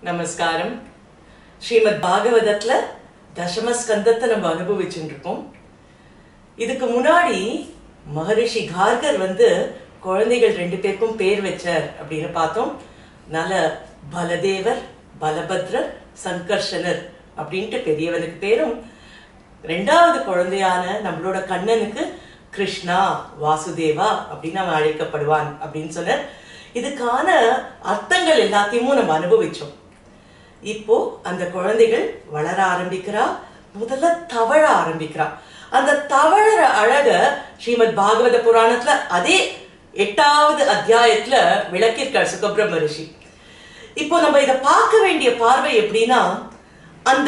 நமஸ்காரம் ஸ்ரீமத் பாகவதத்துல தசம ஸ்கந்தத்தை நம்ம அனுபவிச்சுட்டு இருக்கோம் இதுக்கு முன்னாடி மகரிஷி கார்கர் வந்து குழந்தைகள் ரெண்டு பேருக்கும் பேர் வச்சார் அப்படின்னு பார்த்தோம் நல பலதேவர் பலபத்ரர் சங்கர்ஷனர் அப்படின்ட்டு பெரியவனுக்கு பேரும் ரெண்டாவது குழந்தையான நம்மளோட கண்ணனுக்கு கிருஷ்ணா வாசுதேவா அப்படின்னு அவன் அழைக்கப்படுவான் அப்படின்னு சொன்னார் இதுக்கான அர்த்தங்கள் எல்லாத்தையும் நம்ம அனுபவிச்சோம் இப்போ அந்த குழந்தைகள் வளர ஆரம்பிக்கிறா முதல்ல தவழ ஆரம்பிக்கிறா அந்த தவழற அழக ஸ்ரீமத் பாகவத புராணத்துல அதே எட்டாவது அத்தியாயத்துல விளக்கியிருக்கார் சுகபிரம்ம ரிஷி இப்போ நம்ம இதை பார்க்க வேண்டிய பார்வை எப்படின்னா அந்த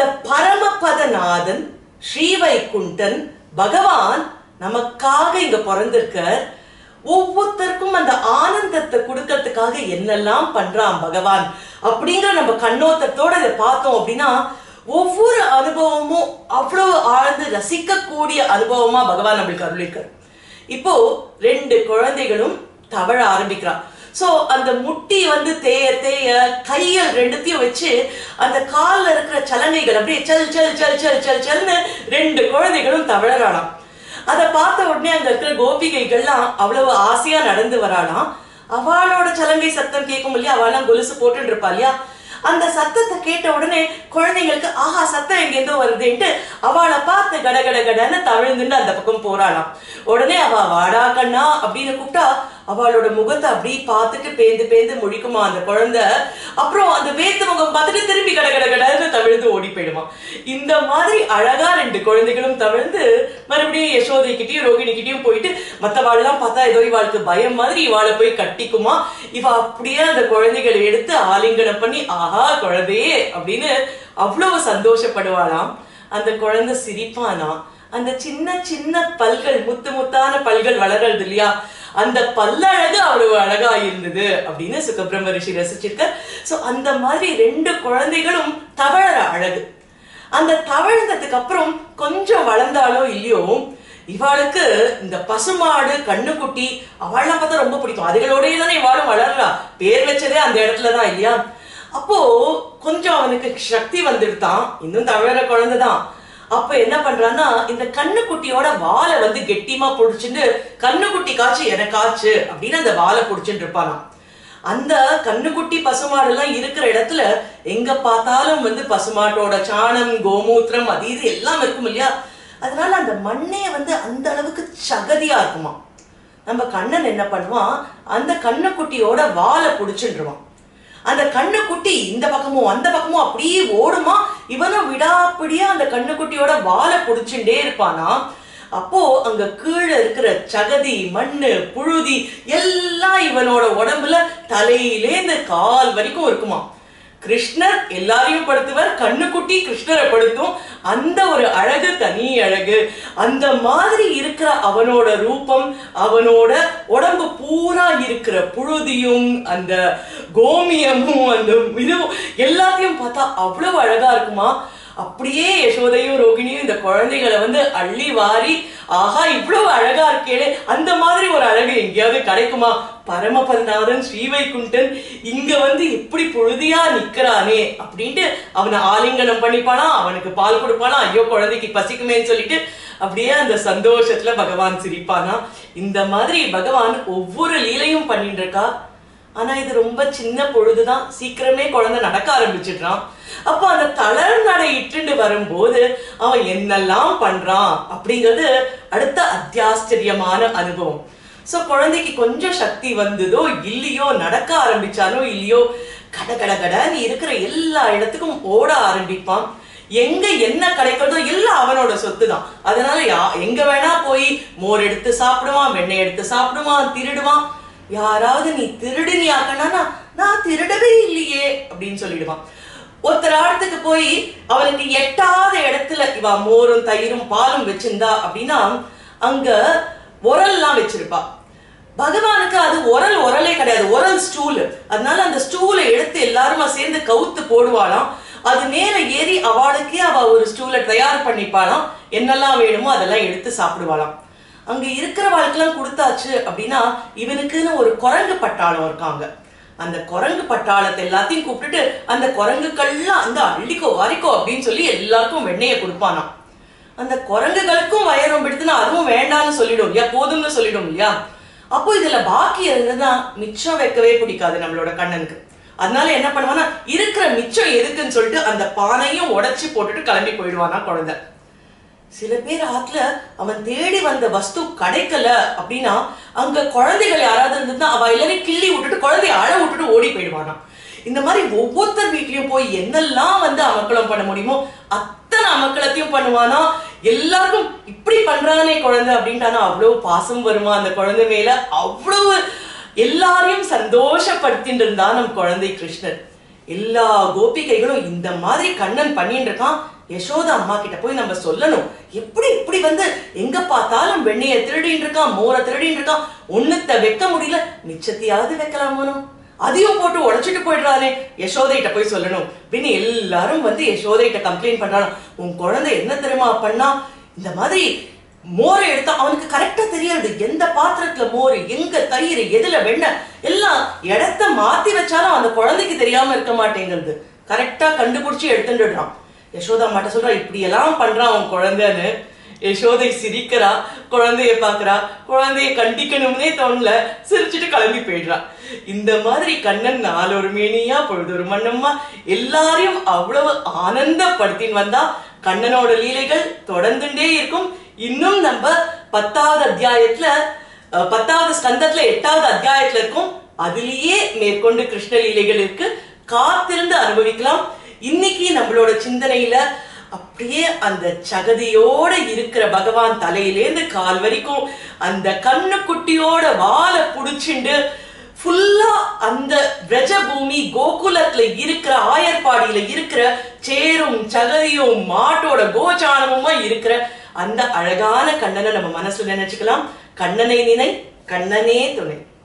பரமபதநாதன் ஸ்ரீவைகுண்டன் பகவான் நமக்காக இங்க பிறந்திருக்கார் ஒவ்வொருத்தருக்கும் அந்த ஆனந்தத்தை கொடுக்கறதுக்காக என்னெல்லாம் பண்றான் பகவான் அப்படிங்கிற நம்ம கண்ணோட்டத்தோட இதை பார்த்தோம் அப்படின்னா ஒவ்வொரு அனுபவமும் அவ்வளவு ஆழ்ந்து ரசிக்கக்கூடிய அனுபவமா பகவான் நம்மளுக்கு அருளிருக்கார் இப்போ ரெண்டு குழந்தைகளும் தவழ ஆரம்பிக்கிறான் சோ அந்த முட்டி வந்து தேய தேய கையில் ரெண்டுத்தையும் வச்சு அந்த கால்ல இருக்கிற சலங்கைகள் அப்படியே சல் சல் சல் சல் சல் சல்னு ரெண்டு குழந்தைகளும் தவழறாளாம் அதை பார்த்த உடனே அங்க இருக்கிற கோபிகைகள்லாம் அவ்வளவு ஆசையா நடந்து வராளாம் அவளோட சலங்கை சத்தம் கேட்கும் இல்லையா அவளாம் கொலுசு போட்டுட்டு இருப்பா இல்லையா அந்த சத்தத்தை கேட்ட உடனே குழந்தைங்களுக்கு ஆஹா சத்தம் எங்கேருந்தோ வருதுன்ட்டு அவளை பார்த்து கட கட கடன்னு தவிழ்ந்துட்டு அந்த பக்கம் போறாளாம் உடனே அவ வாடா கண்ணா அப்படின்னு கூப்பிட்டா அவளோட முகத்தை அப்படி பார்த்துட்டு பேந்து பேந்து முழிக்குமா அந்த குழந்தை அப்புறம் அந்த வேத்து முகம் பார்த்துட்டு திரும்பி கட கட கடன்னு தவிழ்ந்து ஓடி போயிடுமா இந்த மாதிரி அழகா ரெண்டு குழந்தைகளும் தவிழ்ந்து மறுபடியும் யசோதை கிட்டயும் ரோகிணி கிட்டயும் போயிட்டு மத்தவாள்லாம் பார்த்தா ஏதோ இவாளுக்கு பயம் மாதிரி இவாளை போய் கட்டிக்குமா இவ அப்படியே அந்த குழந்தைகளை எடுத்து ஆலிங்கனம் பண்ணி ஆஹா குழந்தையே அப்படின்னு அவ்வளவு சந்தோஷப்படுவாளாம் அந்த குழந்தை சிரிப்பானா அந்த சின்ன சின்ன பல்கள் முத்து முத்தான பல்கள் வளர்றது இல்லையா அந்த பல்லழகு அவ்வளவு அழகா இருந்தது அப்படின்னு சுகபிரம்ம ரிஷி ரசிச்சிருக்க சோ அந்த மாதிரி ரெண்டு குழந்தைகளும் தவழற அழகு அந்த தவழ்ந்ததுக்கு அப்புறம் கொஞ்சம் வளர்ந்தாலோ இல்லையோ இவாளுக்கு இந்த பசுமாடு கண்ணுக்குட்டி அவள்லாம் பார்த்தா ரொம்ப பிடிக்கும் அதுகளோடய தானே இவாளும் வளர்றா பேர் வச்சதே அந்த இடத்துலதான் இல்லையா அப்போ கொஞ்சம் அவனுக்கு சக்தி வந்துடுதான் இன்னும் தவழற குழந்தைதான் அப்ப என்ன பண்றான்னா இந்த கண்ணுக்குட்டியோட வாலை வந்து கெட்டிமா புடிச்சுட்டு கண்ணுக்குட்டி காய்ச்சி எனக்காச்சு அப்படின்னு அந்த வாலை புடிச்சுட்டு இருப்பானாம் அந்த கண்ணுக்குட்டி பசுமாடு எல்லாம் இருக்கிற இடத்துல எங்க பார்த்தாலும் வந்து பசுமாட்டோட சாணம் கோமூத்திரம் அது இது எல்லாம் இருக்கும் இல்லையா அதனால அந்த மண்ணே வந்து அந்த அளவுக்கு சகதியா இருக்குமா நம்ம கண்ணன் என்ன பண்ணுவான் அந்த கண்ணுக்குட்டியோட வாலை புடிச்சுட்டுருவான் அந்த கண்ணுக்குட்டி இந்த பக்கமும் அந்த பக்கமும் அப்படியே ஓடுமா இவனும் விடாப்பிடியா அந்த கண்ணுக்குட்டியோட வாலை புடிச்சுட்டே இருப்பானா அப்போ அங்க கீழே இருக்கிற சகதி மண்ணு புழுதி எல்லாம் இவனோட உடம்புல தலையிலே இந்த கால் வரைக்கும் இருக்குமா கிருஷ்ணர் எல்லாரையும் படுத்துவர் கண்ணுக்குட்டி கிருஷ்ணரை படுத்தும் அந்த ஒரு அழகு தனி அழகு அந்த மாதிரி இருக்கிற அவனோட ரூபம் அவனோட உடம்பு பூரா இருக்கிற புழுதியும் அந்த கோமியமும் அந்த இதுவும் எல்லாத்தையும் பார்த்தா அவ்வளவு அழகா இருக்குமா அப்படியே யசோதையும் ரோகிணியும் இந்த குழந்தைகளை வந்து அள்ளி வாரி ஆஹா இவ்வளவு அழகா இருக்கேனே அந்த மாதிரி ஒரு அழகு எங்கேயாவது கிடைக்குமா பரமபதநாதன் ஸ்ரீவைகுண்டன் இங்க வந்து இப்படி புழுதியா நிக்கிறானே அப்படின்ட்டு அவனை ஆலிங்கனம் பண்ணிப்பானா அவனுக்கு பால் கொடுப்பானா ஐயோ குழந்தைக்கு பசிக்குமேன்னு சொல்லிட்டு அப்படியே அந்த சந்தோஷத்துல பகவான் சிரிப்பானா இந்த மாதிரி பகவான் ஒவ்வொரு லீலையும் பண்ணிட்டு இருக்கா ஆனா இது ரொம்ப சின்ன பொழுதுதான் சீக்கிரமே குழந்தை நடக்க ஆரம்பிச்சிடுறான் அப்ப அந்த தளர் நடை இட்டுண்டு வரும்போது அவன் என்னெல்லாம் பண்றான் அப்படிங்கிறது அடுத்த அத்தியாச்சரியமான அனுபவம் சோ குழந்தைக்கு கொஞ்சம் சக்தி வந்ததோ இல்லையோ நடக்க ஆரம்பிச்சானோ இல்லையோ கட கட கடன்னு இருக்கிற எல்லா இடத்துக்கும் ஓட ஆரம்பிப்பான் எங்க என்ன கிடைக்கிறதோ எல்லாம் அவனோட சொத்து தான் அதனால யா எங்க வேணா போய் மோர் எடுத்து சாப்பிடுவான் வெண்ணெய் எடுத்து சாப்பிடுவான் திருடுவான் யாராவது நீ திருடுனியாக்கனா நான் திருடவே இல்லையே அப்படின்னு சொல்லிடுவான் ஒருத்தர் ஆடத்துக்கு போய் அவனுக்கு எட்டாத இடத்துல இவ மோரும் தயிரும் பாலும் வச்சிருந்தா அப்படின்னா அங்க உரல்லாம் வச்சிருப்பா பகவானுக்கு அது உரல் உரலே கிடையாது உரல் ஸ்டூல் அதனால அந்த ஸ்டூலை எடுத்து எல்லாருமா சேர்ந்து கவுத்து போடுவாளாம் அது மேல ஏறி அவளுக்கே அவ ஒரு ஸ்டூலை தயார் பண்ணிப்பாளாம் என்னெல்லாம் வேணுமோ அதெல்லாம் எடுத்து சாப்பிடுவாளாம் அங்க இருக்கிற வாழ்க்கெல்லாம் கொடுத்தாச்சு அப்படின்னா இவனுக்குன்னு ஒரு குரங்கு பட்டாளம் இருக்காங்க அந்த குரங்கு பட்டாளத்தை எல்லாத்தையும் கூப்பிட்டுட்டு அந்த குரங்குகள்லாம் அந்த அள்ளிக்கோ வாரிக்கோ அப்படின்னு சொல்லி எல்லாருக்கும் வெண்ணெயை கொடுப்பானாம் அந்த குரங்குகளுக்கும் வயரம் எடுத்துனா அதுவும் வேண்டாம்னு சொல்லிடும் இல்லையா போதும்னு சொல்லிடும் இல்லையா அப்போ இதுல பாக்கி இருந்ததுன்னா மிச்சம் வைக்கவே பிடிக்காது நம்மளோட கண்ணனுக்கு அதனால என்ன பண்ணுவானா இருக்கிற மிச்சம் எதுக்குன்னு சொல்லிட்டு அந்த பானையும் உடைச்சு போட்டுட்டு கிளம்பி போயிடுவானா குழந்தை சில பேர் ஆத்துல அவன் தேடி வந்த வஸ்து கிடைக்கல அப்படின்னா அங்க குழந்தைகள் யாராவது இருந்ததுன்னா அவ எல்லாரையும் கிள்ளி விட்டுட்டு குழந்தைய அழ விட்டுட்டு ஓடி போயிடுவானா இந்த மாதிரி ஒவ்வொருத்தர் வீட்லயும் போய் என்னெல்லாம் வந்து அமக்கலம் பண்ண முடியுமோ அத்தனை அமக்கலத்தையும் பண்ணுவானா எல்லாருக்கும் இப்படி பண்றானே குழந்தை அப்படின்ட்டானா அவ்வளவு பாசம் வருமா அந்த குழந்தை மேல அவ்வளவு எல்லாரையும் சந்தோஷப்படுத்திட்டு இருந்தா நம் குழந்தை கிருஷ்ணர் எல்லா கோபிகைகளும் இந்த மாதிரி கண்ணன் பண்ணிட்டு இருக்கான் யசோதா அம்மா கிட்ட போய் நம்ம சொல்லணும் எப்படி இப்படி வந்து எங்க பார்த்தாலும் வெண்ணெய திருடின்னு இருக்கான் மோரை திருடின்னு இருக்கான் ஒண்ணுத்த வைக்க முடியல மிச்சத்தையாவது வைக்கலாமோனோ அதையும் போட்டு உடைச்சிட்டு போயிடுறானே யசோதைகிட்ட போய் சொல்லணும் அப்படின்னு எல்லாரும் வந்து யசோதைகிட்ட கம்ப்ளைண்ட் பண்றாங்க உன் குழந்தை என்ன தெரியுமா பண்ணா இந்த மாதிரி மோரை எடுத்தா அவனுக்கு கரெக்டா தெரியாது எந்த பாத்திரத்துல மோர் எங்க தயிர் எதுல வெண்ணெய் எல்லாம் இடத்த மாத்தி வச்சாலும் அந்த குழந்தைக்கு தெரியாம இருக்க மாட்டேங்கிறது கரெக்டா கண்டுபிடிச்சு எடுத்துட்டுறான் யசோதா மாட்ட சொல்றா இப்படி எல்லாம் பண்றான் அவன் குழந்தைன்னு யசோதை சிரிக்கிறா குழந்தைய பாக்குறா குழந்தைய கண்டிக்கணும்னே தோணல சிரிச்சுட்டு கிளம்பி போயிடுறா இந்த மாதிரி கண்ணன் நாலொரு மேனியா பொழுதொரு மண்ணம்மா எல்லாரையும் அவ்வளவு ஆனந்தப்படுத்தின்னு வந்தா கண்ணனோட லீலைகள் தொடர்ந்துட்டே இருக்கும் இன்னும் நம்ம பத்தாவது அத்தியாயத்துல அஹ், பத்தாவது ஸ்கந்தத்துல எட்டாவது அத்தியாயத்துல இருக்கும் அதுலயே மேற்கொண்டு கிருஷ்ண லீலைகள் இருக்கு காத்திருந்து அனுபவிக்கலாம் இன்னைக்கு நம்மளோட சிந்தனையில அப்படியே அந்த சகதியோட இருக்கிற பகவான் தலையிலேந்து கால் வரைக்கும் அந்த கண்ணுக்குட்டியோட வாலை புடிச்சுண்டு ஃபுல்லா அந்த பிரஜபூமி கோகுலத்துல இருக்கிற ஆயர்பாடியில இருக்கிற சேரும் சகதியும் மாட்டோட கோச்சானமுமா இருக்கிற அந்த அழகான கண்ணனை நம்ம மனசுல நினைச்சுக்கலாம் கண்ணனை நினை கண்ணனே துணை